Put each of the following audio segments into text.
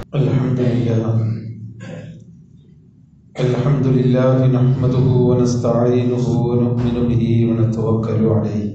الحمد لله الحمد لله نحمده ونستعينه ونؤمن به ونتوكل عليه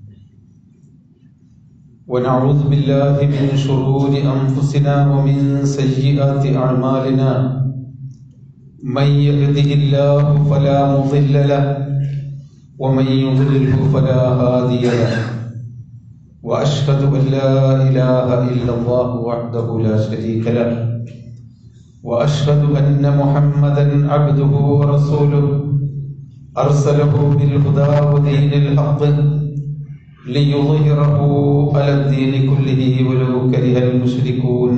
ونعوذ بالله من شرور أنفسنا ومن سيئات أعمالنا من يهده الله فلا مضل له ومن يضلله فلا هادي له واشهد ان لا اله الا الله وحده لا شريك له واشهد ان محمدا عبده ورسوله ارسله بالهدى ودين الحق ليظهره على الدين كله ولو كره المشركون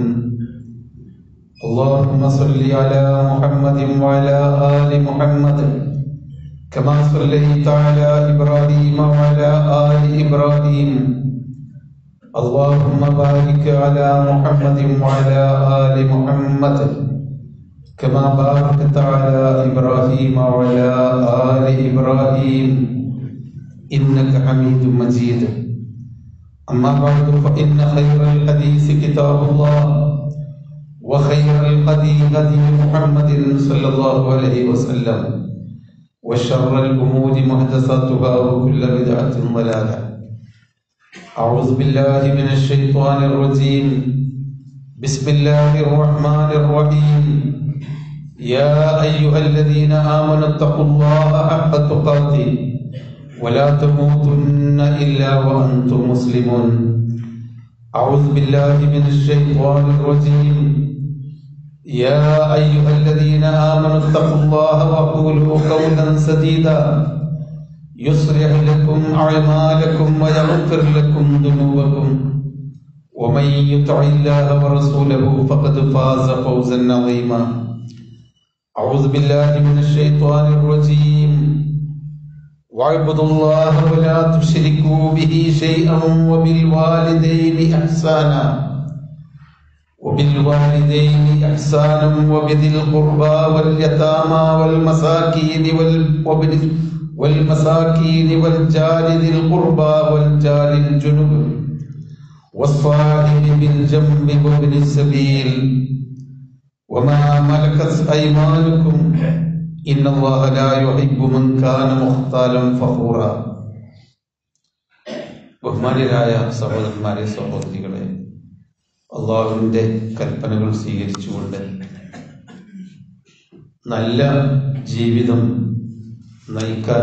اللهم صل على محمد وعلى ال محمد كما صليت على ابراهيم وعلى ال ابراهيم اللهم بارك على محمد وعلى آل محمد كما باركت على إبراهيم وعلى آل إبراهيم إنك حميد مجيد أما بعد فإن خير الحديث كتاب الله وخير الهدي هدي محمد صلى الله عليه وسلم وشر الأمور محدثاتها وكل بدعة ضلالة أعوذ بالله من الشيطان الرجيم بسم الله الرحمن الرحيم يا أيها الذين آمنوا اتقوا الله حق تقاته ولا تموتن إلا وأنتم مسلمون أعوذ بالله من الشيطان الرجيم يا أيها الذين آمنوا اتقوا الله وقولوا قولا سديدا يصلح لكم أعمالكم ويغفر لكم ذنوبكم ومن يطع الله ورسوله فقد فاز فوزا عظيما أعوذ بالله من الشيطان الرجيم واعبدوا الله ولا تشركوا به شيئا وبالوالدين إحسانا وبالوالدين إحسانا وبذي القربى واليتامى والمساكين وابن والمساكين والجار ذي القربى والجار الجنب والصاحب بالجنب وابن السبيل وما ملكت أيمانكم إن الله لا يحب من كان مختالا فخورا ബഹുമാന്യരായ സഹോദരന്മാരെ സഹോദരികളെ അള്ളാഹുവിൻ്റെ കൽപ്പനകൾ സ്വീകരിച്ചുകൊണ്ട് നല്ല ജീവിതം നയിക്കാൻ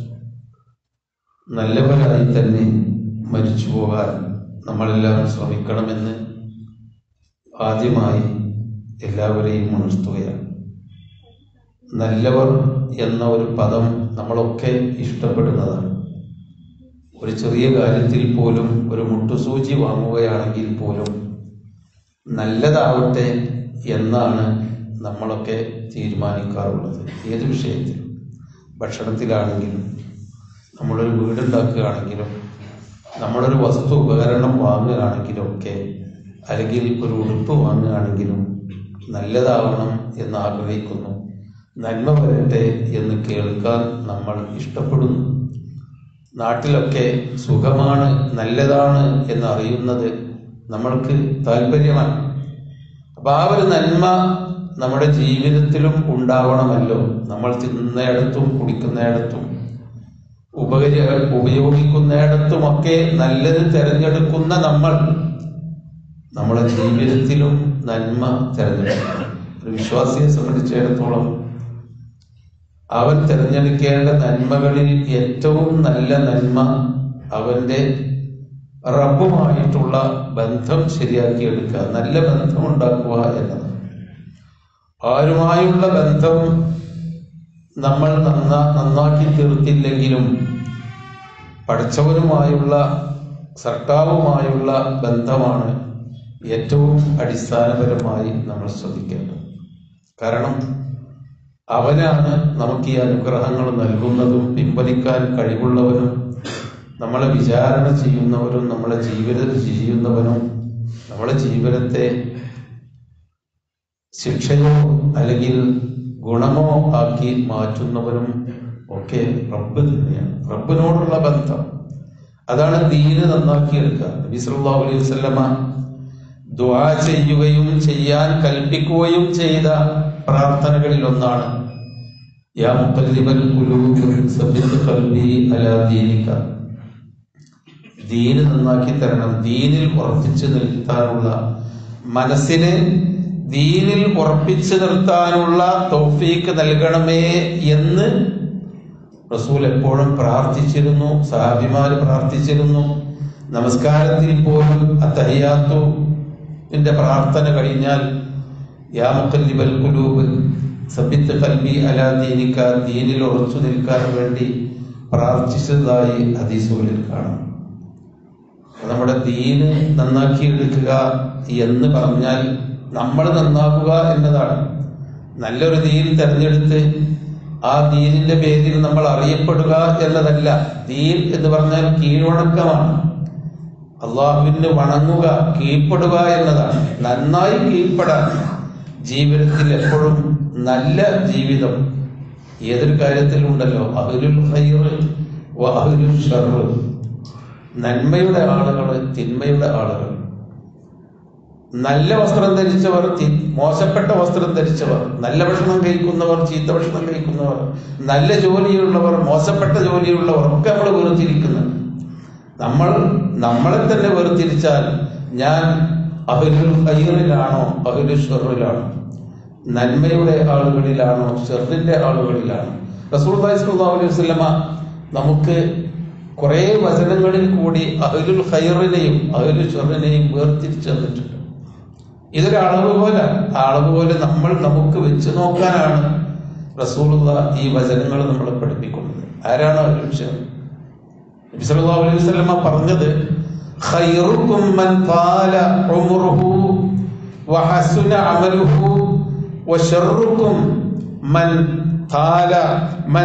നല്ലവരായി തന്നെ മരിച്ചു പോകാൻ നമ്മളെല്ലാം ശ്രമിക്കണമെന്ന് ആദ്യമായി എല്ലാവരെയും ഉണർത്തുകയാണ് നല്ലവർ എന്ന ഒരു പദം നമ്മളൊക്കെ ഇഷ്ടപ്പെടുന്നതാണ് ഒരു ചെറിയ കാര്യത്തിൽ പോലും ഒരു മുട്ടുസൂചി വാങ്ങുകയാണെങ്കിൽ പോലും നല്ലതാവട്ടെ എന്നാണ് നമ്മളൊക്കെ തീരുമാനിക്കാറുള്ളത് ഏത് വിഷയത്തിലും ഭക്ഷണത്തിലാണെങ്കിലും നമ്മളൊരു വീടുണ്ടാക്കുകയാണെങ്കിലും നമ്മളൊരു വസ്തു ഉപകരണം വാങ്ങുകയാണെങ്കിലും ഒക്കെ അല്ലെങ്കിൽ ഒരു ഉടുപ്പ് വാങ്ങുകയാണെങ്കിലും നല്ലതാവണം എന്ന് ആഗ്രഹിക്കുന്നു നന്മ വരട്ടെ എന്ന് കേൾക്കാൻ നമ്മൾ ഇഷ്ടപ്പെടുന്നു നാട്ടിലൊക്കെ സുഖമാണ് നല്ലതാണ് എന്ന് അറിയുന്നത് നമ്മൾക്ക് താല്പര്യമാണ് അപ്പൊ ആ ഒരു നന്മ നമ്മുടെ ജീവിതത്തിലും ഉണ്ടാവണമല്ലോ നമ്മൾ തിന്നുന്നിടത്തും കുടിക്കുന്നിടത്തും ഉപകരി ഉപയോഗിക്കുന്നിടത്തുമൊക്കെ നല്ലത് തിരഞ്ഞെടുക്കുന്ന നമ്മൾ നമ്മുടെ ജീവിതത്തിലും നന്മ തിരഞ്ഞെടുക്കണം ഒരു വിശ്വാസിയെ സംബന്ധിച്ചിടത്തോളം അവൻ തിരഞ്ഞെടുക്കേണ്ട നന്മകളിൽ ഏറ്റവും നല്ല നന്മ അവന്റെ റബ്ബുമായിട്ടുള്ള ബന്ധം ശരിയാക്കിയെടുക്കുക നല്ല ബന്ധം ഉണ്ടാക്കുക എന്നത് ആരുമായുള്ള ബന്ധം നമ്മൾ നന്ന നന്നാക്കി തീർത്തില്ലെങ്കിലും പഠിച്ചവനുമായുള്ള സർക്കാവുമായുള്ള ബന്ധമാണ് ഏറ്റവും അടിസ്ഥാനപരമായി നമ്മൾ ശ്രദ്ധിക്കേണ്ടത് കാരണം അവനാണ് നമുക്ക് ഈ അനുഗ്രഹങ്ങൾ നൽകുന്നതും പിൻവലിക്കാൻ കഴിവുള്ളവനും നമ്മളെ വിചാരണ ചെയ്യുന്നവരും നമ്മളെ ജീവിതം ചെയ്യുന്നവനും നമ്മളെ ജീവിതത്തെ ശിക്ഷയോ അല്ലെങ്കിൽ ഗുണമോ ആക്കി മാറ്റുന്നവനും ഒക്കെ റബ്ബ് തന്നെയാണ് റബ്ബിനോടുള്ള ബന്ധം അതാണ് ദീന് നന്നാക്കിയെടുക്കുക നബി സല്ലല്ലാഹു അലൈഹി വസല്ലമ ദുആ ചെയ്യുകയും ചെയ്യാൻ കൽപ്പിക്കുകയും ചെയ്ത പ്രാർത്ഥനകളിൽ ഒന്നാണ് യാ മുഖല്ലിബൽ ഖുലൂബി സബ്ബിത് ഖൽബി അലാ ദീനിക ദീന് നന്നാക്കി തരണം ദീനിൽ ഉറപ്പിച്ചു നിർത്താനുള്ള മനസ്സിനെ ദീനിൽ ഉറപ്പിച്ചു നിർത്താനുള്ള തൗഫീക്ക് നൽകണമേ എന്ന് റസൂൽ എപ്പോഴും പ്രാർത്ഥിച്ചിരുന്നു സഹാബിമാര് പ്രാർത്ഥിച്ചിരുന്നു നമസ്കാരത്തിൽ പോലും അത്തഹിയാത്തുവിന്റെ പ്രാർത്ഥന കഴിഞ്ഞാൽ യാ മുഖല്ലിബൽ ഖുലൂബ് സബിത്ത് കൽബി അലാ ദീനിക്ക ദീനിൽ ഉറച്ചു നിൽക്കാൻ വേണ്ടി പ്രാർത്ഥിച്ചതായി ഹദീസുകളിൽ കാണാം നമ്മുടെ ദീന് നന്നാക്കിയെടുക്കുക എന്ന് പറഞ്ഞാൽ നമ്മൾ നന്നാക്കുക എന്നതാണ് നല്ലൊരു ദീൻ തെരഞ്ഞെടുത്ത് ആ ദീനിന്റെ പേരിൽ നമ്മൾ അറിയപ്പെടുക എന്നതല്ല ദീൻ എന്ന് പറഞ്ഞാൽ കീഴ്വണക്കമാണ് അള്ളാഹുവിന് വണങ്ങുക കീഴ്പ്പെടുക എന്നതാണ് നന്നായി കീഴ്പ്പെടാൻ ജീവിതത്തിൽ എപ്പോഴും നല്ല ജീവിതം ഏതൊരു കാര്യത്തിലും ഉണ്ടല്ലോ അഹുലുൽ ഖൈർ വ അഹുലുൽ ഷർറ് നന്മയുടെ ആളുകൾ തിന്മയുടെ ആളുകൾ നല്ല വസ്ത്രം ധരിച്ചവർ തി- മോശപ്പെട്ട വസ്ത്രം ധരിച്ചവർ നല്ല ഭക്ഷണം കഴിക്കുന്നവർ ചീത്ത ഭക്ഷണം കഴിക്കുന്നവർ നല്ല ജോലിയുള്ളവർ മോശപ്പെട്ട ജോലിയുള്ളവർ ഒക്കെ നമ്മൾ വേർതിരിക്കുന്നു നമ്മൾ നമ്മളെ തന്നെ വേർതിരിച്ചാൽ ഞാൻ അഹുലുൽ ഖൈറിലാണോ അഹുലുൽ ഷെറിലാണോ നന്മയുടെ ആളുകളിലാണോ ഷെറിന്റെ ആളുകളിലാണോ റസൂൽ സല്ലല്ലാഹു അലൈഹി വസല്ലമ നമുക്ക് കുറെ വചനങ്ങളിൽ കൂടി അഹ്ലുൽ ഖൈറിനെയും അഹ്ലുൽ ഷെറിനെയും വേർതിരിച്ചു തന്നിട്ടുണ്ട് ഇതൊരു അളവ് പോലെ അളവ് പോലെ നമ്മൾ നമുക്ക് വെച്ച് നോക്കാനാണ് റസൂലുള്ള ഈ വചനങ്ങൾ നമ്മളെ പഠിപ്പിക്കുന്നത് ആരാണ് അഹ്ലുൽ ഷെർ നബി സല്ലല്ലാഹു അലൈഹി വസല്ലമ പറഞ്ഞത് ഖൈറുക്കും മൻ താല ഉംറുഹു വഹസുന അമലുഹു വശർറുക്കും മൻ താല മൻ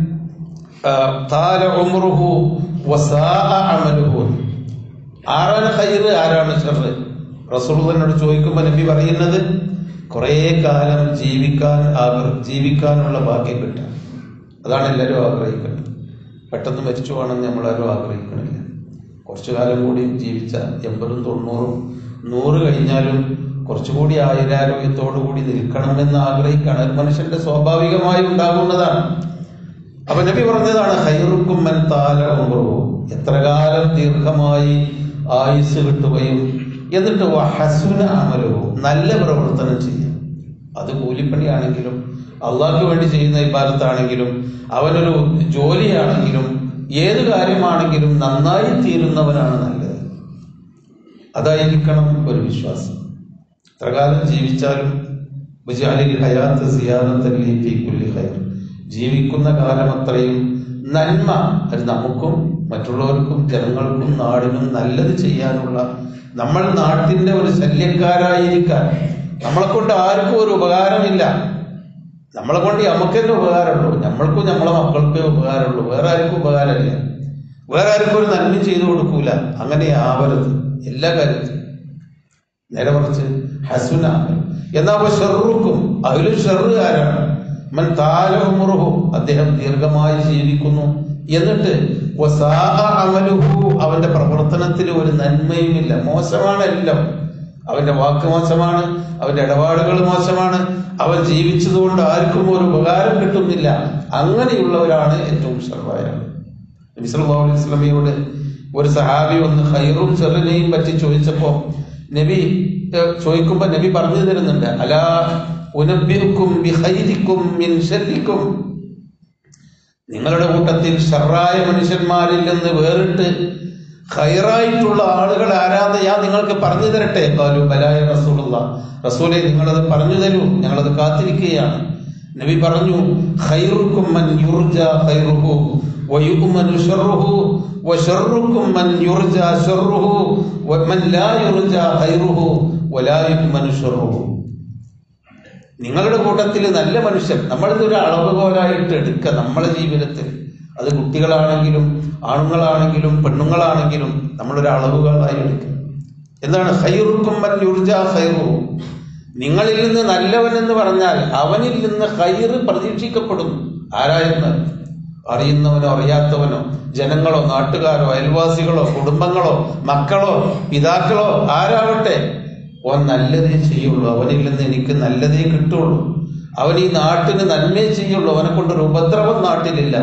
ആ, താല ഉംറുഹു വസാഅ അമലുഹു ആരാണ് ഖൈർ ആരാണ് ഷർറ് റസൂലുള്ളാഹിനോട് ചോദിക്കുമ്പോൾ നബി പറയുന്നത് കുറേ കാലം ജീവിക്കാൻ ആഗ്ര- ജീവിക്കാനുള്ള ഭാഗ്യം കിട്ടാൻ അതാണ് എല്ലാവരും ആഗ്രഹിക്കുന്നത് പെട്ടെന്ന് മരിച്ചു പോകണമെന്ന് നമ്മളാരും ആഗ്രഹിക്കണില്ല കുറച്ചു കാലം കൂടി ജീവിച്ച എൺപതും തൊണ്ണൂറും നൂറ് കഴിഞ്ഞാലും കുറച്ചുകൂടി ആയുരാരോഗ്യത്തോടു കൂടി നിൽക്കണമെന്ന് ആഗ്രഹിക്കുകയാണ് അത് മനുഷ്യന്റെ സ്വാഭാവികമായി ഉണ്ടാകുന്നതാണ് അപ്പൊ നബി പറഞ്ഞതാണ് ഹൈറുക്കും മൻ താല ഉംറുഹു. എത്ര കാലം ദീർഘമായി ആയുസ് കിട്ടുകയും എന്നിട്ട് വഹസുന അമലുഹു നല്ല പ്രവർത്തനം ചെയ്യും അത് കൂലിപ്പണിയാണെങ്കിലും അള്ളാഹ്ക്ക് വേണ്ടി ചെയ്യുന്ന ഇബാദത്താണെങ്കിലും അവനൊരു ജോലിയാണെങ്കിലും ഏത് കാര്യമാണെങ്കിലും നന്നായി തീരുന്നവനാണ് നല്ലത് അതായിരിക്കണം ഒരു വിശ്വാസം എത്ര കാലം ജീവിച്ചാലും ബിജാലിൽ ഹയാത്ത് സിയാദത്തല്ലി ഫീ കുല്ലി ഖൈർ ജീവിക്കുന്ന കാലം അത്രയും നന്മ അത് നമുക്കും മറ്റുള്ളവർക്കും ജനങ്ങൾക്കും നാടിനും നല്ലത് ചെയ്യാനുള്ള നമ്മൾ നാട്ടിന്റെ ഒരു ശല്യക്കാരായിരിക്കാൻ നമ്മളെ കൊണ്ട് ആർക്കും ഒരു ഉപകാരമില്ല നമ്മളെ കൊണ്ട് നമുക്ക് തന്നെ ഉപകാരമുള്ളൂ നമ്മൾക്കും നമ്മളെ മക്കൾക്കേ ഉപകാരമുള്ളൂ വേറെ ആർക്കും ഉപകാരമില്ല വേറെ ആർക്കും ഒരു നന്മ ചെയ്തു കൊടുക്കൂല അങ്ങനെ ആവരുത് എല്ലാ കാര്യത്തിലും നേരെ മറിച്ച് ഹസുന എന്നാ ഷെറുക്കും അതിൽ ഷെറ് ആരാണ് മൻ താല ഉമറുഹു അദ്ദേഹം ദീർഘമായി ജീവിക്കുന്നു എന്നിട്ട് വസാഅ അമലുഹു അവന്റെ പ്രവർത്തനത്തിൽ ഒരു നന്മയുമില്ല മോശമാണ് എല്ലാം അവന്റെ വാക്ക് മോശമാണ് അവന്റെ ഇടപാടുകൾ മോശമാണ് അവൻ ജീവിച്ചതുകൊണ്ട് ആർക്കും ഒരു ഉപകാരം കിട്ടുന്നില്ല അങ്ങനെയുള്ളവരാണ് ഏറ്റവും ഷർവായ നബി സല്ലല്ലാഹു അലൈഹി വസല്ലമയോട് ഒരു സഹാബി ഒന്ന് ഖൈറും ഷെറിനെയും പറ്റി ചോദിച്ചപ്പോ നബി ഏഹ്, ചോദിക്കുമ്പോ നബി പറഞ്ഞു തരുന്നുണ്ട് അലാ ഉനബ്ബിഉക്കും ബിഖൈരിക്കും മിൻ ശർരിക്കും നിങ്ങളുടെ കൂട്ടത്തിൽ ഷർറായ മനുഷ്യന്മാരിൽ നിന്ന് വേറിട്ട് ഖൈറായിട്ടുള്ള ആളുകൾ ആരാന്ന് ഞാൻ നിങ്ങൾക്ക് പറഞ്ഞു തരട്ടെ കാലു ബലായ റസൂലുള്ള റസൂലെ നിങ്ങളത് പറഞ്ഞു തരൂ ഞങ്ങളത് കാത്തിരിക്കുകയാണ് നബി പറഞ്ഞു ഖൈറുക്കും മൻ യുർജ ഖൈറുഹു വയുഅ്മനു ശർറുഹു വശർറുക്കും മൻ യുർജ ശർറുഹു വമൻ ലാ യുർജ ഖൈറുഹു വലാ യുഅ്മനു ശർറുഹു നിങ്ങളുടെ കൂട്ടത്തിൽ നല്ല മനുഷ്യൻ നമ്മളിത് ഒരു അളവുകോലായിട്ട് എടുക്കുക നമ്മളെ ജീവിതത്തിൽ അത് കുട്ടികളാണെങ്കിലും ആണുങ്ങളാണെങ്കിലും പെണ്ണുങ്ങളാണെങ്കിലും നമ്മളൊരു അളവുകളായി എടുക്കുക എന്താണ് ഹൈറുക്കും മൻ യുർജ ഹൈറു നിങ്ങളിൽ നിന്ന് നല്ലവൻ എന്ന് പറഞ്ഞാൽ അവനിൽ നിന്ന് ഹൈറ് പ്രതീക്ഷിക്കപ്പെടുന്നു ആരായെന്ന് അറിയുന്നവനോ അറിയാത്തവനോ ജനങ്ങളോ നാട്ടുകാരോ അയൽവാസികളോ കുടുംബങ്ങളോ മക്കളോ പിതാക്കളോ ആരാവട്ടെ ഓൻ നല്ലതേ ചെയ്യുള്ളൂ അവനിൽ നിന്ന് എനിക്ക് നല്ലതേ കിട്ടുള്ളൂ അവൻ ഈ നാട്ടിന് നന്മേ ചെയ്യുള്ളൂ അവനെ കൊണ്ടൊരു ഉപദ്രവം നാട്ടിലില്ല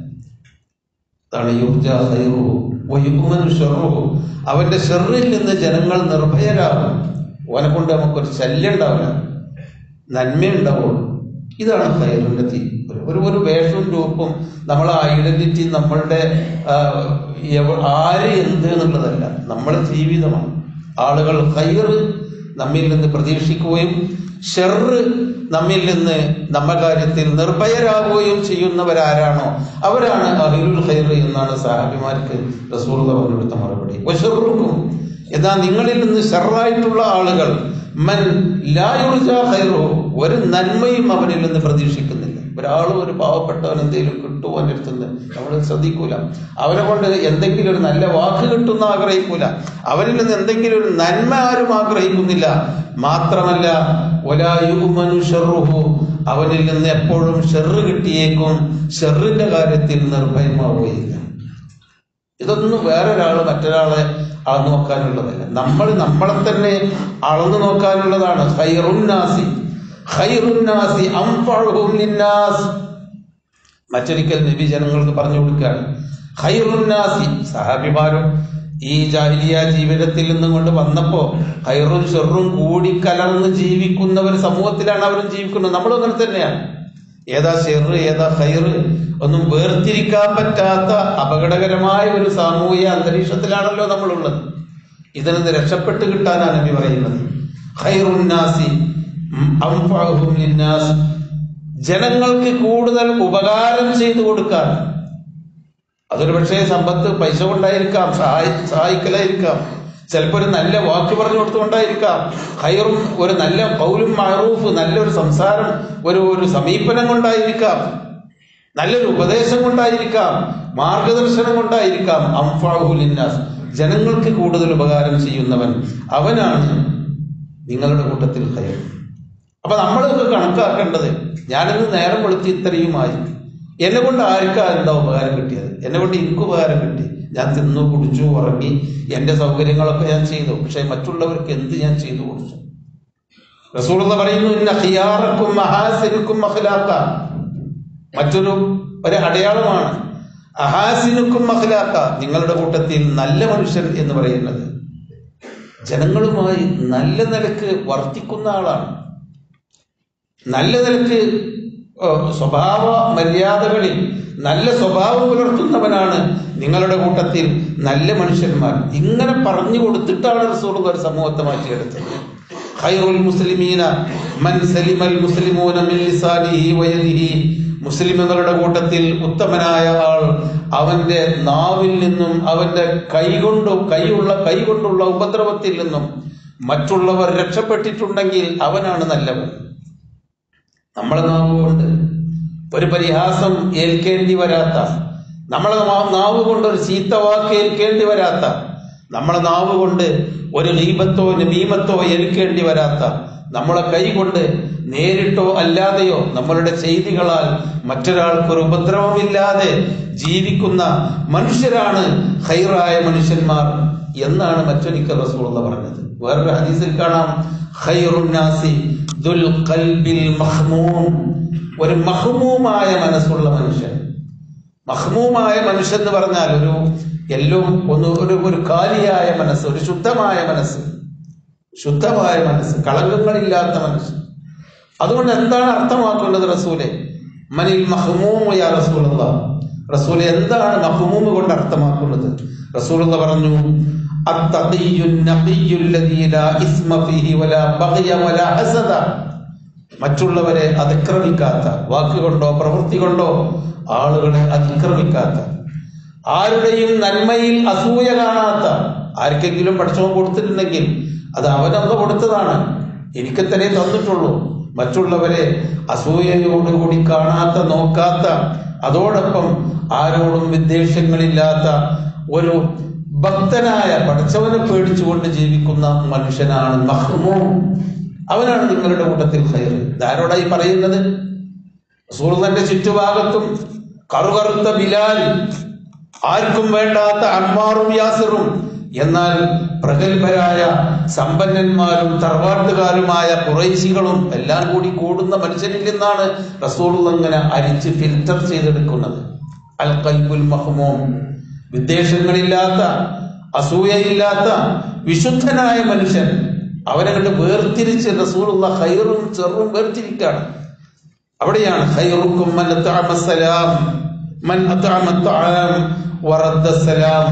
അതാണ് യുർജ ഹൈറുഹു വയുഗ്മനു ഷെറുഹു അവന്റെ ഷെറിൽ നിന്ന് ജനങ്ങൾ നിർഭയരാകും ഓനെ കൊണ്ട് നമുക്കൊരു ശല്യം ഉണ്ടാവില്ല നന്മ ഉണ്ടാവുള്ളൂ ഇതാണ് ഹൈറിന്റെ തീ ഒരു- ഒരു ഒരു വേഷവും രൂപവും നമ്മളെ ഐഡന്റിറ്റി നമ്മളുടെ ആ, എവ- ആര് എന്ത് എന്നുള്ളതല്ല നമ്മുടെ ജീവിതമാണ് ആളുകൾ ഹൈറ് നമ്മിൽ നിന്ന് പ്രതീക്ഷിക്കുകയും ഷെറ് നമ്മിൽ നിന്ന് നമ്മ കാര്യത്തിൽ നിർഭയരാകുകയും ചെയ്യുന്നവരാരാണോ അവരാണ് അഹിലുൽ ഖൈർ എന്നാണ് സാഹിബിമാർക്ക് റസൂൽ പറഞ്ഞു കൊടുത്ത മറുപടി വഷറുക്കും എന്നാൽ നിങ്ങളിൽ നിന്ന് ഷെറായിട്ടുള്ള ആളുകൾ മൻ ലായുർജ ഖൈറു ഒരു നന്മയും അവനിൽ നിന്ന് പ്രതീക്ഷിക്കുന്നില്ല ഒരാളും ഒരു പാവപ്പെട്ടവൻ എന്തെങ്കിലും കിട്ടുമോ എൻ്റെ അടുത്ത് നിന്ന് നമ്മൾ ശ്രദ്ധിക്കൂല അവനെ കൊണ്ട് എന്തെങ്കിലും ഒരു നല്ല വാക്ക് കിട്ടുന്ന ആഗ്രഹിക്കൂല അവനിൽ നിന്ന് എന്തെങ്കിലും ഒരു നന്മ ആരും ആഗ്രഹിക്കുന്നില്ല മാത്രമല്ല ഒലായുമനു ഷെറുഹു അവനിൽ നിന്ന് എപ്പോഴും ഷെറ് കിട്ടിയേക്കും ഷെറിന്റെ കാര്യത്തിൽ നിർഭയമാവുകയില്ല ഇതൊന്നും വേറൊരാൾ മറ്റൊരാളെ അളന്നു നോക്കാനുള്ളതല്ല നമ്മൾ നമ്മളെ തന്നെ അളന്നു നോക്കാനുള്ളതാണ് ഖൈറുന്നാസി ഖൈറുന്നാസി അംഫഉഹും ലിന്നാസ് മറ്റൊരിക്കൽ നബി ജനങ്ങൾക്ക് പറഞ്ഞു കൊടുക്കുകയാണ് ഖൈറുന്നാസി സഹാബിമാരും ഈ ജാഹിലിയ ജീവിതത്തിൽ നിന്നും കൊണ്ട് വന്നപ്പോ ഹൈറും ഷെറും കൂടിക്കലർന്ന് ജീവിക്കുന്ന ഒരു സമൂഹത്തിലാണ് അവരും ജീവിക്കുന്നത് നമ്മളും അങ്ങനെ തന്നെയാണ് ഏതാ ഷെറ് ഏതാ ഹൈറ് ഒന്നും വേർതിരിക്കാൻ പറ്റാത്ത അപകടകരമായ ഒരു സാമൂഹിക അന്തരീക്ഷത്തിലാണല്ലോ നമ്മളുള്ളത് ഇതിൽ നിന്ന് രക്ഷപ്പെട്ട് കിട്ടാനാണ് നബി പറയുന്നത് ഖൈറുന്നാസി അംഫഅഹും ലിന്നാസ് ജനങ്ങൾക്ക് കൂടുതൽ ഉപകാരം ചെയ്തു കൊടുക്കാൻ അതൊരു പക്ഷേ സമ്പത്ത് പൈസ കൊണ്ടായിരിക്കാം സഹായി സഹായിക്കലായിരിക്കാം ചിലപ്പോൾ ഒരു നല്ല വാക്ക് പറഞ്ഞു കൊടുത്തുകൊണ്ടായിരിക്കാം ഹൈറും ഒരു നല്ല പൗലും മഹറൂഫ് നല്ലൊരു സംസാരം ഒരു ഒരു സമീപനം കൊണ്ടായിരിക്കാം നല്ലൊരു ഉപദേശം കൊണ്ടായിരിക്കാം മാർഗദർശനം കൊണ്ടായിരിക്കാം അംഫാഹുലിന്നാസ് ജനങ്ങൾക്ക് കൂടുതൽ ഉപകാരം ചെയ്യുന്നവൻ അവനാണ് നിങ്ങളുടെ കൂട്ടത്തിൽ ഹൈർ അപ്പൊ നമ്മളൊക്കെ കണക്കാക്കേണ്ടത് ഞാനിന്ന് നേരം വെളുത്തി ഇത്രയുമായി എന്നെ കൊണ്ട് ആർക്കാ എന്താ ഉപകാരം കിട്ടിയത് എന്നെ കൊണ്ട് എനിക്ക് ഉപകാരം കിട്ടി ഞാൻ തിന്നു കുടിച്ചു ഉറങ്ങി എന്റെ സൗകര്യങ്ങളൊക്കെ ഞാൻ ചെയ്തു പക്ഷെ മറ്റുള്ളവർക്ക് എന്ത് ഞാൻ ചെയ്തു കൊടുത്തു റസൂൾ പറയുന്നു ഇന്ന ഹിയാറക്കും മഹാസിനുക്കും മഹലാക്ക മറ്റൊരു ഒരു അടയാളമാണ് അഹാസിനുക്കും മഹലാക്ക നിങ്ങളുടെ കൂട്ടത്തിൽ നല്ല മനുഷ്യൻ എന്ന് പറയുന്നത് ജനങ്ങളുമായി നല്ല നിലക്ക് വർത്തിക്കുന്ന ആളാണ് നല്ല നിലക്ക് ഏഹ്, സ്വഭാവ മര്യാദകളിൽ നല്ല സ്വഭാവം പുലർത്തുന്നവനാണ് നിങ്ങളുടെ കൂട്ടത്തിൽ നല്ല മനുഷ്യന്മാർ ഇങ്ങനെ പറഞ്ഞു കൊടുത്തിട്ടാണ് റസൂൽ ഒരു സമൂഹത്തെ മാറ്റിയെടുത്തത് ഖൈറുൽ മുസ്ലിമീന മൻ സലിമൽ മുസ്ലിമൂന മിൻ ലിസാനിഹി വയദിഹി മുസ്ലിമുകളുടെ കൂട്ടത്തിൽ ഉത്തമനായ ആൾ അവന്റെ നാവിൽ നിന്നും അവന്റെ കൈകൊണ്ടും കൈയുള്ള കൈകൊണ്ടുള്ള ഉപദ്രവത്തിൽ നിന്നും മറ്റുള്ളവർ രക്ഷപ്പെട്ടിട്ടുണ്ടെങ്കിൽ അവനാണ് നല്ലവൻ നമ്മളെ നാവ് കൊണ്ട് ഒരു പരിഹാസം ഏൽക്കേണ്ടി വരാത്ത നമ്മളെ നാ- നാവ് കൊണ്ട് ഒരു ചീത്ത വാക്ക് ഏൽക്കേണ്ടി വരാത്ത നമ്മളെ നാവ് കൊണ്ട് ഒരു ലീപത്തോ നമീമത്തോ ഏൽക്കേണ്ടി വരാത്ത നമ്മളെ കൈ കൊണ്ട് നേരിട്ടോ അല്ലാതെയോ നമ്മളുടെ ചെയ്തികളാൽ മറ്റൊരാൾക്കൊരു ഉപദ്രവമില്ലാതെ ജീവിക്കുന്ന മനുഷ്യരാണ് ഹൈറായ മനുഷ്യന്മാർ എന്നാണ് മറ്റൊരിക്കൽ റസൂൾ പറഞ്ഞത് വേറൊരു ഹദീസിൽ കാണാം ഖൈറുന്നാസി ദുൽ ഖൽബിൽ മഹ്മൂം ഒരു മഹ്മൂമായ മനസ്സുള്ള മനുഷ്യൻ മഹ്മൂമായ മനുഷ്യൻ എന്ന് പറഞ്ഞാൽ ഒരു എല്ലാം ഒന്ന് ഒരു ഒരു കാലിയായ മനസ്സ് ഒരു ശുദ്ധമായ മനസ്സ് ശുദ്ധമായ മനസ്സ് കളങ്കങ്ങളില്ലാത്ത മനസ്സ് അതുകൊണ്ട് എന്താണ് അർത്ഥമാക്കേണ്ടത് റസൂലെ മനിൽ മഹ്മൂമ യാ റസൂലുള്ള റസൂലെ എന്താണ് മഹ്മൂമ് കൊണ്ട് അർത്ഥമാക്കുന്നത് റസൂലുള്ള പറഞ്ഞു അത്തഖിയ്യു നഖിയ്യു അല്ലദീ ലാ ഇസ്മ ഫീഹി വലാ ബഗ്യ വലാ ഹസദ മറ്റുള്ളവരെ അതിക്രമിക്കാത്ത വാക്കുകൊണ്ടോ പ്രവൃത്തി കൊണ്ടോ ആളുകളെ അതിക്രമിക്കാത്ത ആരുടെയും നന്മയിൽ അസൂയ കാണാത്ത ആർക്കെങ്കിലും പഠിച്ചവൻ കൊടുത്തിട്ടുണ്ടെങ്കിൽ അത് അവനൊന്ന് കൊടുത്തതാണ് എനിക്ക് തന്നെ തന്നിട്ടുള്ളൂ മറ്റുള്ളവരെ അസൂയയോടുകൂടി കാണാത്ത നോക്കാത്ത അതോടൊപ്പം ആരോടും വിദ്വേഷങ്ങളില്ലാത്ത ഒരു ഭക്തനായ പഠിച്ചവനെ പേടിച്ചുകൊണ്ട് ജീവിക്കുന്ന മനുഷ്യനാണ് മഹ്മൂം അവനാണ് നിങ്ങളുടെ കൂട്ടത്തിൽ ഹൈർ ഇതാരോടായി പറയുന്നത് സൂർന്നന്റെ ചുറ്റുഭാഗത്തും കറുകറുത്ത ബിലാൽ ആർക്കും വേണ്ടാത്ത അമ്മാറും യാസിറും എന്നാൽ പ്രഗത്ഭരായ സമ്പന്നന്മാരും തറവാട്ടുകാരുമായ കുറേശികളും എല്ലാം കൂടി കൂടുന്ന മനുഷ്യരിൽ നിന്നാണ് റസൂൾ അങ്ങനെ അരിച്ച് ഫിൽറ്റർ ചെയ്തെടുക്കുന്നത് അൽ കൽബുൽ മഹ്മൂം വിദ്വേഷങ്ങളില്ലാത്ത അസൂയയില്ലാത്ത വിശുദ്ധനായ മനുഷ്യൻ അവനെ കണ്ട് വേർതിരിച്ച് റസൂലുള്ള ഹൈറും ചെറും വേർതിരിക്കാണ് അവിടെയാണ് ഖൈറുക്കും മൻ അത്അമ സലാം മൻ അത്അമ തആം വറദ്ദ സലാം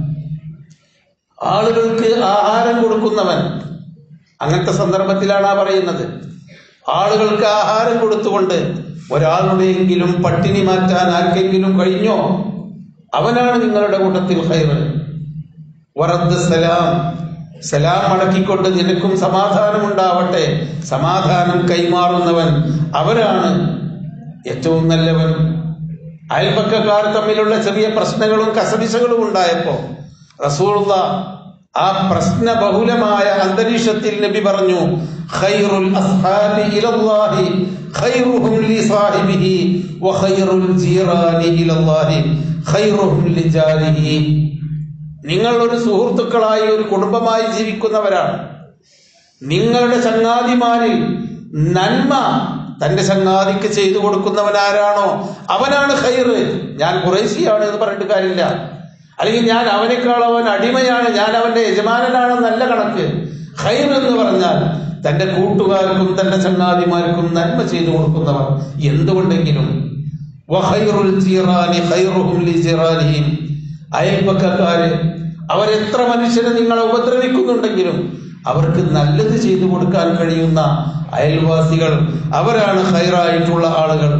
ആളുകൾക്ക് ആഹാരം കൊടുക്കുന്നവൻ അങ്ങനത്തെ സന്ദർഭത്തിലാണ് ആ പറയുന്നത് ആളുകൾക്ക് ആഹാരം കൊടുത്തുകൊണ്ട് ഒരാളുടെയെങ്കിലും പട്ടിണി മാറ്റാൻ ആർക്കെങ്കിലും കഴിഞ്ഞോ അവനാണ് നിങ്ങളുടെ കൂട്ടത്തിൽ ഖൈറ് വറദ്ദ സലാം സലാം മടക്കിക്കൊണ്ട് നിനക്കും സമാധാനം ഉണ്ടാവട്ടെ സമാധാനം കൈമാറുന്നവൻ അവരാണ് ഏറ്റവും നല്ലവൻ അയൽപക്കക്കാർ തമ്മിലുള്ള ചെറിയ പ്രശ്നങ്ങളും കസവിശകളും ഉണ്ടായപ്പോ റസൂലുള്ള ആ പ്രശ്ന ബഹുലമായ അന്തരീക്ഷത്തിൽ നബി പറഞ്ഞു ഖൈറുൽ അസ്ഹാബി ഇലല്ലാഹി ഖൈറുഹും ലി സാഹിബിഹി വഖൈറുൽ ജീറാനി ഇലല്ലാഹി ഖൈറുഹും ലിജാരിഹി നിങ്ങൾ ഒരു സുഹൃത്തുക്കളായി ഒരു കുടുംബമായി ജീവിക്കുന്നവരാണ് നിങ്ങളുടെ ചങ്ങാതിമാരിൽ നന്മ തന്റെ ചങ്ങാതിക്ക് ചെയ്തു കൊടുക്കുന്നവൻ ആരാണോ അവനാണ് ഖൈറ് ഞാൻ കുറേശിയാണ് എന്ന് പറഞ്ഞിട്ട് കാര്യമില്ല അല്ലെങ്കിൽ ഞാൻ അവനേക്കാൾ അവൻ അടിമയാണ് ഞാൻ അവന്റെ യജമാനനാണ് നല്ല കണക്ക് ഖൈർ എന്ന് പറഞ്ഞാൽ തന്റെ കൂട്ടുകാർക്കും തന്റെ ചങ്ങാതിമാർക്കും നന്മ ചെയ്തു കൊടുക്കുന്നവർ എന്തുകൊണ്ടെങ്കിലും വഖൈറുൽ ജീറാനി ഖൈറുഹും ലിജിറാനിഹിം അയൽപക്കക്കാര് അവരെത്ര മനുഷ്യരെ നിങ്ങളെ ഉപദ്രവിക്കുന്നുണ്ടെങ്കിലും അവർക്ക് നല്ലത് ചെയ്തു കൊടുക്കാൻ കഴിയുന്ന അയൽവാസികൾ അവരാണ് ഹൈറായിട്ടുള്ള ആളുകൾ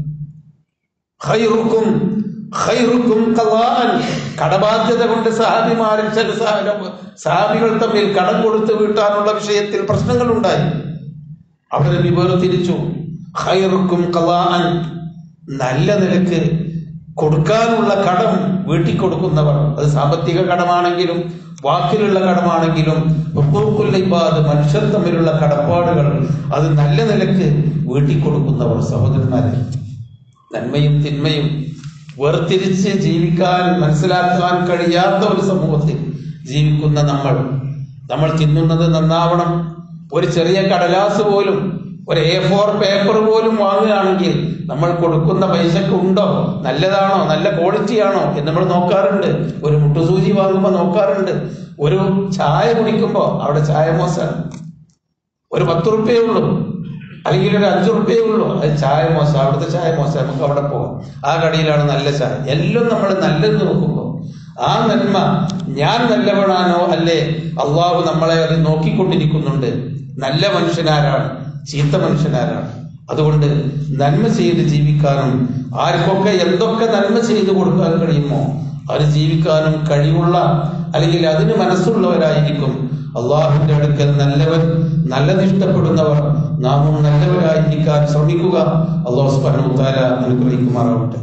ഖൈറുക്കും ഖൈറുക്കും ഖളാഅൻ കടബാധ്യത കൊണ്ട് സഹാബിമാരിൽ ചില സഹ- സഹാബികൾ തമ്മിൽ കടം കൊടുത്ത് വീട്ടാനുള്ള വിഷയത്തിൽ പ്രശ്നങ്ങൾ ഉണ്ടായി അവരെ വിവേർതിരിച്ചു ഖൈറുക്കും ഖളാഅൻ നല്ല നിലക്ക് കൊടുക്കാനുള്ള കടം വീട്ടിൽ കൊടുക്കുന്നവർ അത് സാമ്പത്തിക കടമാണെങ്കിലും വാക്കിലുള്ള കടമാണെങ്കിലും ഹുക്കൂക്കുൽ ഇബാദ് മനുഷ്യർ തമ്മിലുള്ള കടപ്പാടുകൾ അത് നല്ല നിലക്ക് വീട്ടിൽ കൊടുക്കുന്നവർ സഹോദരന്മാരെ നന്മയും തിന്മയും വേർതിരിച്ച് ജീവിക്കാൻ മനസ്സിലാക്കാൻ കഴിയാത്ത ഒരു സമൂഹത്തിൽ ജീവിക്കുന്ന നമ്മൾ നമ്മൾ തിന്നുന്നത് നന്നാവണം ഒരു ചെറിയ കടലാസ് പോലും ഒരു എ ഫോർ പേപ്പർ പോലും വാങ്ങുകയാണെങ്കിൽ നമ്മൾ കൊടുക്കുന്ന പൈസക്ക് ഉണ്ടോ നല്ലതാണോ നല്ല ക്വാളിറ്റി ആണോ എന്ന് നമ്മൾ നോക്കാറുണ്ട് ഒരു മുട്ടുസൂചി വാങ്ങുമ്പോൾ നോക്കാറുണ്ട് ഒരു ചായ കുടിക്കുമ്പോൾ അവിടെ ചായ മോശമാണ് ഒരു പത്ത് റുപ്യേ ഉള്ളൂ അല്ലെങ്കിൽ ഒരു അഞ്ചു റുപ്യേ ഉള്ളൂ അത് ചായ മോശം അവിടുത്തെ ചായ മോശം നമുക്ക് അവിടെ പോകാം ആ കടയിലാണ് നല്ല ചായ എല്ലാം നമ്മൾ നല്ലത് നോക്കുമ്പോൾ ആ നന്മ ഞാൻ നല്ലവനാണോ അല്ലേ അള്ളാഹു നമ്മളെ അത് നോക്കിക്കൊണ്ടിരിക്കുന്നുണ്ട് നല്ല മനുഷ്യനാരാണ് ചീത്ത മനുഷ്യനാരാണ് അതുകൊണ്ട് നന്മ ചെയ്ത് ജീവിക്കാനും ആർക്കൊക്കെ എന്തൊക്കെ നന്മ ചെയ്തു കൊടുക്കാൻ കഴിയുമോ അത് ജീവിക്കാനും കഴിവുള്ള അല്ലെങ്കിൽ അതിന് മനസ്സുള്ളവരായിരിക്കും അള്ളാഹുവിന്റെ അടുക്കൽ നല്ലവർ നല്ലത് ഇഷ്ടപ്പെടുന്നവർ നാമും നല്ലവരായിരിക്കാൻ ശ്രമിക്കുക അള്ളാഹു സുബ്ഹാനഹു വ തആല അനുഗ്രഹിക്കുമാറാവട്ടെ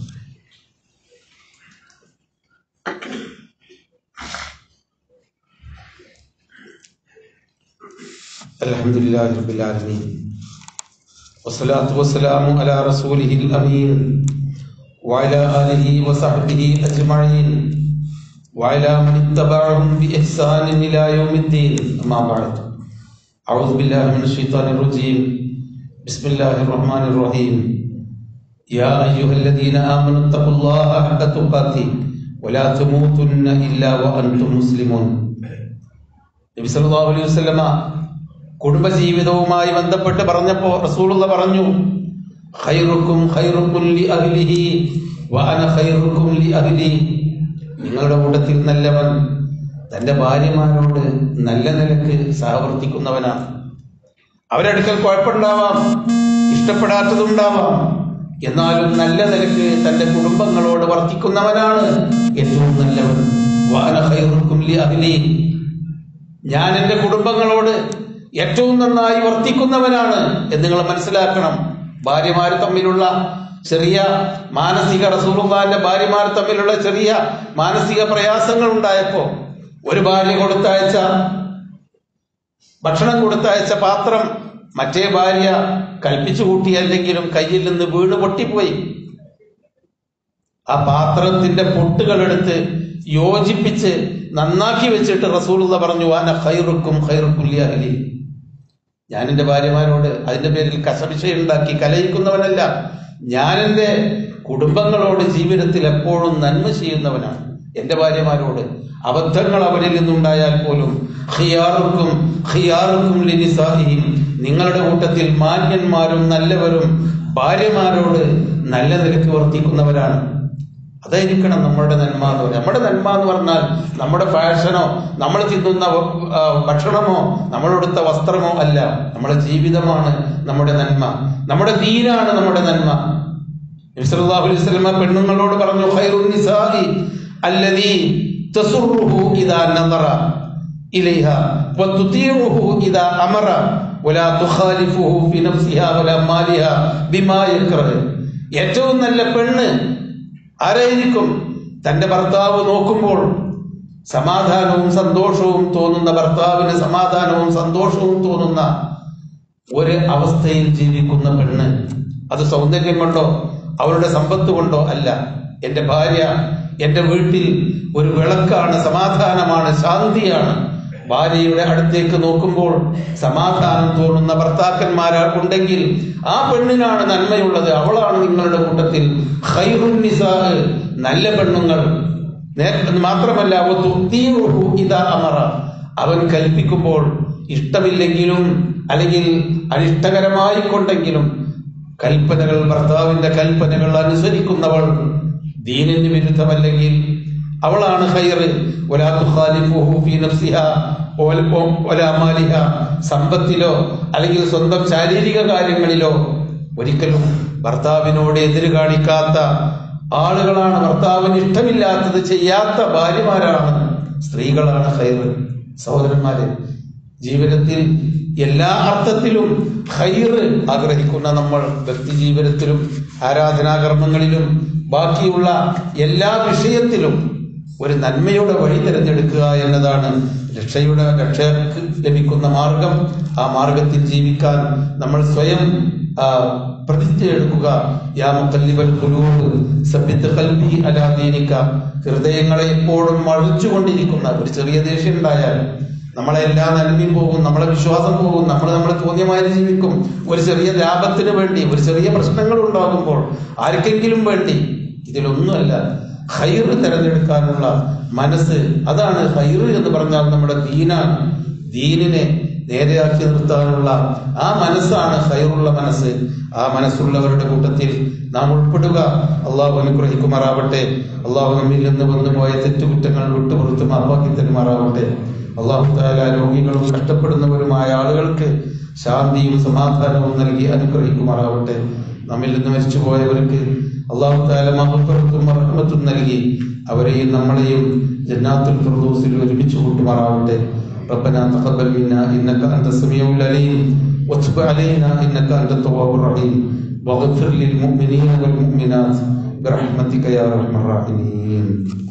الحمد لله رب العالمين والصلاة والسلام على رسوله الأمين وعلى آله وصحبه أجمعين وعلى من اتبعهم بإحسان إلى يوم الدين أما بعد أعوذ بالله من الشيطان الرجيم بسم الله الرحمن الرحيم يا أيها الذين آمنوا اتقوا الله حق تقاته ولا تموتن إلا وأنتم مسلمون നബി സല്ലല്ലാഹു അലൈഹി വസല്ലമ കുടുംബജീവിതവുമായി ബന്ധപ്പെട്ട് പറഞ്ഞപ്പോൾ റസൂലുള്ള പറഞ്ഞു ഖൈറുക്കും ഖൈറുക്കും ലി അഹ്ലിഹി വഅന ഖൈറുക്കും ലി അഹ്ലി നിങ്ങളുടെ കൂട്ടത്തിൽ നല്ലവൻ തന്റെ ഭാര്യമാരോട് നല്ല നിലക്ക് സഹവർത്തിക്കുന്നവനാണ് അവരടുക്കൽ കുഴപ്പമുണ്ടാവാം ഇഷ്ടപ്പെടാത്തതുണ്ടാവാം എന്നാലും നല്ല നിലക്ക് തന്റെ കുടുംബങ്ങളോട് വർത്തിക്കുന്നവനാണ് ഏറ്റവും നല്ലവൻ വാന ഖൈറുക്കും ലി അഹ്ലി ഞാൻ എൻ്റെ കുടുംബങ്ങളോട് ഏറ്റവും നന്നായി വർത്തിക്കുന്നവനാണ് എന്ന് നിങ്ങൾ മനസ്സിലാക്കണം ഭാര്യമാർ തമ്മിലുള്ള ചെറിയ മാനസിക റസൂലുള്ളാന്റെ ഭാര്യമാർ തമ്മിലുള്ള ചെറിയ മാനസിക പ്രയാസങ്ങൾ ഉണ്ടായപ്പോ ഒരു ഭാര്യ കൊടുത്തയച്ച ഭക്ഷണം കൊടുത്തയച്ച പാത്രം മറ്റേ ഭാര്യ കൽപ്പിച്ചു കൂട്ടിയല്ലെങ്കിലും കയ്യിൽ നിന്ന് വീണ് പൊട്ടിപ്പോയി ആ പാത്രത്തിന്റെ പൊട്ടുകൾ എടുത്ത് യോജിപ്പിച്ച് നന്നാക്കി വെച്ചിട്ട് റസൂലുള്ള പറഞ്ഞു വാന ഖൈറുക്കും ഖൈറുക്കുല്യ അലി ഞാൻ എൻ്റെ ഭാര്യമാരോട് അതിന്റെ പേരിൽ കസവിഷയുണ്ടാക്കി കലയിക്കുന്നവനല്ല ഞാൻ എൻ്റെ കുടുംബങ്ങളോട് ജീവിതത്തിൽ എപ്പോഴും നന്മ ചെയ്യുന്നവനാണ് എൻ്റെ ഭാര്യമാരോട് അബദ്ധങ്ങൾ അവരിൽ നിന്നുണ്ടായാൽ പോലും ഖിയാറുക്കും ഖിയാറുക്കും ലിനിസാഹിയും നിങ്ങളുടെ കൂട്ടത്തിൽ മാന്യന്മാരും നല്ലവരും ഭാര്യമാരോട് നല്ല നിലയ്ക്ക് വർത്തിക്കുന്നവരാണ് അതായിരിക്കണം നമ്മുടെ നന്മ എന്ന് പറയുന്നത് നമ്മുടെ നന്മ എന്ന് പറഞ്ഞാൽ നമ്മുടെ ഫാഷനോ നമ്മൾ തിന്നുന്ന ആ, ഭക്ഷണമോ നമ്മളെടുത്ത വസ്ത്രമോ അല്ല നമ്മുടെ ജീവിതമാണ് നമ്മുടെ നന്മ നമ്മുടെ ദീനാണ് നമ്മുടെ നന്മ നബി സല്ലല്ലാഹു അലൈഹി വസല്ലമ പെണ്ണുങ്ങളോട് പറഞ്ഞു ഖൈറുൻ നിസാഇ അല്ലദീ തസുറുഹു ഇദാ നദറ ഇലൈഹ വതുതീഉഹു ഇദാ അമറ വലാ തുഖാലിഫുഹു ഫി നഫ്സിഹാ വലാ മാലിഹാ ബിമാ യക്റഹ് ഏറ്റവും നല്ല പെണ്ണ് ആരായിരിക്കും തന്റെ ഭർത്താവ് നോക്കുമ്പോൾ സമാധാനവും സന്തോഷവും തോന്നുന്ന ഭർത്താവിന് സമാധാനവും സന്തോഷവും തോന്നുന്ന ഒരു അവസ്ഥയിൽ ജീവിക്കുന്ന പെണ്ണ് അത് സൗന്ദര്യം കൊണ്ടോ അവരുടെ സമ്പത്ത് കൊണ്ടോ അല്ല എന്റെ ഭാര്യ എന്റെ വീട്ടിൽ ഒരു വിളക്കാണ് സമാധാനമാണ് ശാന്തിയാണ് ഭാര്യയുടെ അടുത്തേക്ക് നോക്കുമ്പോൾ സമാധാനം തോന്നുന്ന ഭർത്താക്കന്മാരാ ഉണ്ടെങ്കിൽ ആ പെണ്ണിനാണ് നന്മയുള്ളത് അവളാണ് നിങ്ങളുടെ കൂട്ടത്തിൽ ഖൈറുൻ നിസാ നല്ല പെണ്ണുങ്ങൾ നേ- മാത്രമല്ല അവ തുത്തീഉഹു ഇദാ അമറ അവൻ കൽപ്പിക്കുമ്പോൾ ഇഷ്ടമില്ലെങ്കിലും അല്ലെങ്കിൽ അനിഷ്ടകരമായി കൊണ്ടെങ്കിലും കൽപ്പനകൾ ഭർത്താവിന്റെ കൽപ്പനകൾ അനുസരിക്കുന്നവൾ ദീനിന് വിരുദ്ധമല്ലെങ്കിൽ അവളാണ് ഖൈറ് വലാ തുഖാലിഫുഹു ഫീ നഫ്സിഹാ വല- വലാ മാലിഹാ സമ്പത്തിലോ അല്ലെങ്കിൽ സ്വന്തം ശാരീരിക കാര്യങ്ങളിലോ ഒരിക്കലും ഭർത്താവിനോട് എതിര് കാണിക്കാത്ത ആളുകളാണ് ഭർത്താവിന് ഇഷ്ടമില്ലാത്തത് ചെയ്യാത്ത ഭാര്യമാരാണ് സ്ത്രീകളാണ് ഖൈറ് സഹോദരന്മാരെ ജീവിതത്തിൽ എല്ലാ അർത്ഥത്തിലും ഖൈറ് ആഗ്രഹിക്കുന്ന നമ്മൾ വ്യക്തി ജീവിതത്തിലും ആരാധനാകർമ്മങ്ങളിലും ബാക്കിയുള്ള എല്ലാ വിഷയത്തിലും ഒരു നന്മയുടെ വഴി തിരഞ്ഞെടുക്കുക എന്നതാണ് രക്ഷയുടെ രക്ഷയ്ക്ക് ലഭിക്കുന്ന മാർഗം ആ മാർഗത്തിൽ ജീവിക്കാൻ നമ്മൾ സ്വയം ആ, പ്രതിജ്ഞ എടുക്കുക യാ മുഖല്ലിബൽ ഖുലൂബ് സബ്ബിത്ത് ഖൽബി അലാ ദീനിക ഹൃദയങ്ങളെ എപ്പോഴും മഴിച്ചുകൊണ്ടിരിക്കുന്ന ഒരു ചെറിയ ദേഷ്യം ഉണ്ടായാൽ നമ്മളെ എല്ലാ നന്മയും പോകും നമ്മളെ വിശ്വാസം പോകും നമ്മൾ നമ്മൾ തോന്നിയമാതിരി ജീവിക്കും ഒരു ചെറിയ ലാഭത്തിന് വേണ്ടി ഒരു ചെറിയ പ്രശ്നങ്ങൾ ഉണ്ടാകുമ്പോൾ ആർക്കെങ്കിലും വേണ്ടി ഇതിലൊന്നുമല്ല ഹൈറ് തിരഞ്ഞെടുക്കാനുള്ള മനസ്സ് അതാണ് ഹൈറ് എന്ന് പറഞ്ഞാൽ നമ്മുടെ ദീനാണ് ദീനിനെ നേരെയാക്കി നിർത്താനുള്ള ആ മനസ്സാണ് ഹൈറുള്ള മനസ്സ് ആ മനസ്സുള്ളവരുടെ കൂട്ടത്തിൽ നാം ഉൾപ്പെടുക അള്ളാഹു അനുഗ്രഹിക്കുമാറാവട്ടെ അള്ളാഹു നമ്മിൽ നിന്ന് വന്നുപോയ തെറ്റുകുറ്റങ്ങൾ വിട്ടുപുറത്ത് മാപ്പാക്കി തരുമാറാവട്ടെ അള്ളാഹു താല രോഗികളും കഷ്ടപ്പെടുന്നവരുമായ ആളുകൾക്ക് ശാന്തിയും സമാധാനവും നൽകി അനുഗ്രഹിക്കുമാറാവട്ടെ നമ്മിൽ നിന്ന് മരിച്ചുപോയവർക്ക് അള്ളാഹു താല മഹപ്പുറത്തും റഹ്മത്തും നൽകി അവരെയും നമ്മളെയും ജന്നാത്തുൽ ഫിർദൗസിൽ ഒരുമിച്ച് കൂട്ടുമാറാവട്ടെ ربنا تقبل منا انك انت السميع العليم وتب علينا انك انت التواب الرحيم واغفر للمؤمنين والمؤمنات برحمتك يا ارحم الراحمين